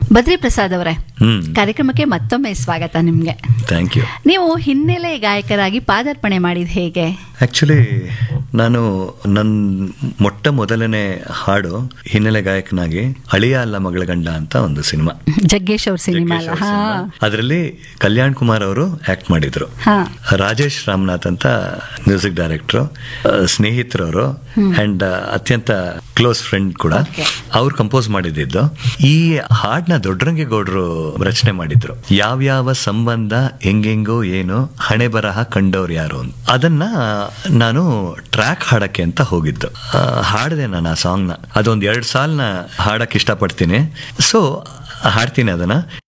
ಬದ್ರಿ ಪ್ರಸಾದ್ ಅವರೇ ಹ್ಮ್ ಕಾರ್ಯಕ್ರಮಕ್ಕೆ ಮತ್ತೊಮ್ಮೆ ಸ್ವಾಗತ ನಿಮ್ಗೆ ಥ್ಯಾಂಕ್ ಯು ನೀವು ಹಿನ್ನೆಲೆ ಗಾಯಕರಾಗಿ ಪಾದಾರ್ಪಣೆ ಮಾಡಿದ ಹೇಗೆ ಆಕ್ಚುಲಿ ನಾನು ನನ್ನ ಮೊಟ್ಟ ಮೊದಲನೇ ಹಾಡು ಹಿನ್ನೆಲೆ ಗಾಯಕನಾಗಿ ಅಳಿಯ ಅಲ್ಲ ಮಗಳ ಗಂಡ ಅಂತ ಒಂದು ಸಿನಿಮಾ ಜಗ್ಗೇಶ್ ಅವ್ರ ಸಿನಿಮಾ ಅಲ್ಲ ಹಾ ಅದರಲ್ಲಿ ಕಲ್ಯಾಣ್ ಕುಮಾರ್ ಅವರು ಆಕ್ಟ್ ಮಾಡಿದ್ರು ಹಾ ರಾಜೇಶ್ ರಾಮನಾಥ್ ಅಂತ ಮ್ಯೂಸಿಕ್ ಡೈರೆಕ್ಟ್ರು ಸ್ನೇಹಿತರವರು ಅಂಡ್ ಅತ್ಯಂತ ಕ್ಲೋಸ್ ಫ್ರೆಂಡ್ ಕೂಡ Okay. ಅವ್ರು ಕಂಪೋಸ್ ಮಾಡಿದ್ದು ಈ ಹಾಡ್ನ ದೊಡ್ಡರಂಗೇಗೌಡರು ರಚನೆ ಮಾಡಿದ್ರು ಯಾವ್ಯಾವ ಸಂಬಂಧ ಹೆಂಗೆಂಗೋ ಏನು ಹಣೆ ಬರಹ ಕಂಡವ್ರು ಯಾರು ಅಂತ ಅದನ್ನ ನಾನು ಟ್ರ್ಯಾಕ್ ಹಾಡಕ್ಕೆ ಅಂತ ಹೋಗಿದ್ದು ಆ, ಹಾಡಿದೆ ನಾನು ಆ ಸಾಂಗ್ನ ಅದೊಂದು ಎರಡು ಸಾಲ್ನ ಹಾಡಕ್ಕೆ ಇಷ್ಟಪಡ್ತೀನಿ ಸೊ ಹಾಡ್ತೀನಿ ಅದನ್ನ